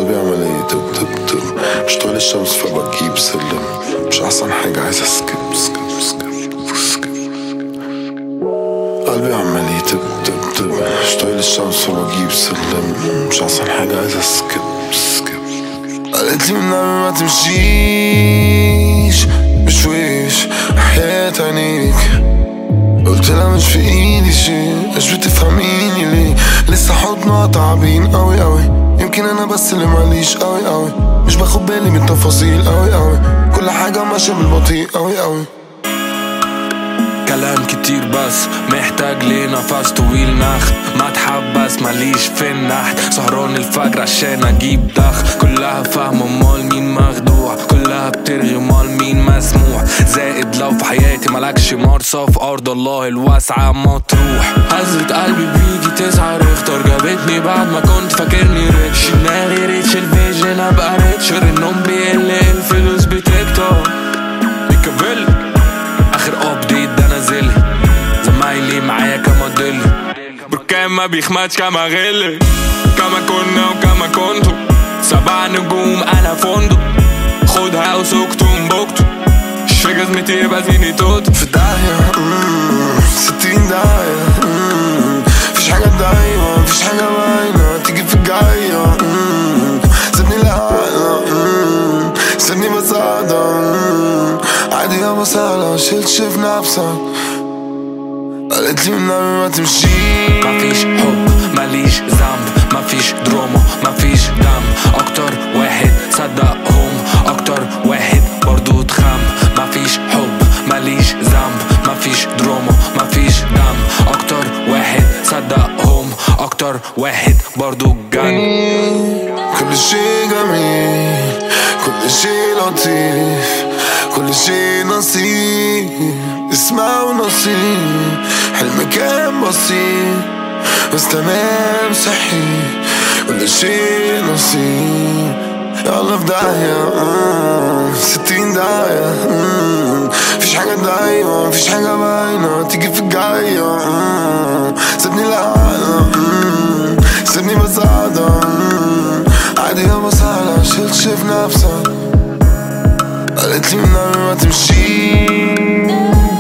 قلبي عمال يدب دب دب مش طالع الشمس فبجيب سلم مش احسن حاجة عايز اسكب سكب سكب سكب قلبي عمال يدب دب دب مش طايق الشمس فبجيب سلم مش احسن حاجة عايز اسكب سكب قالت لي من ما تمشيش بشويش حياة عينيك قلت لها مش في ايدي شي مش بتفهميني ليه لسه حضنها تعبين قوي قوي يمكن انا بس اللي ماليش قوي قوي مش باخد بالي من التفاصيل قوي قوي كل حاجة ماشية بالبطيء قوي قوي كلام كتير بس محتاج لي نفس طويل نخ ما تحبس ماليش في النحت سهران الفجر عشان اجيب دخ كلها فاهمة مال مين مخدوع كلها بترغي مال مين مسموح زائد لو في حياتي ملكش مرسى في ارض الله الواسعة مطروح هزة قلبي بيجي تسعة ريختر جابتني بعد ما كنت فاكرني ريتش دماغي ريتش الفيجن ابقى ريتشر النوم بيقل الفلوس بتكتر ميكافيلي اخر ابديت ده نازل زمايلي معايا كموديل بركان ما بيخمدش كما غل كما كنا وكما كنتوا سبع نجوم انا فندق خدها وسكتم بكتو مش في جزمتي يبقى زيني توت في داهية مم، ستين داهية مم، مفيش حاجة دايما مفيش حاجة باينة تيجي في الجاية مم، سيبني لحالة مم، سيبني بساعدة مم، عادي يا مسألة شيلتش في نفسك قالت لي من ما تمشيش مفيش حب ماليش ذنب مفيش دراما مفيش دم اكتر واحد صدقهم اكتر واحد برضو اتخم مفيش حب ماليش ذنب مفيش دراما مفيش دم اكتر واحد صدقهم اكتر واحد برضو جن كل شيء جميل كل شيء لطيف كل شيء نصيب اسمه نصيب حلم كان بسيط بس تمام صحي كل شيء نصيب يلا في داهية آه، ستين داهية مم، مفيش حاجة دايما مفيش حاجة باينة تيجي في الجاية آه، سيبني لحالة مم، سيبني بساعدة مم، عادي يا مسألة شيلتش في نفسك قالت لي من ما تمشي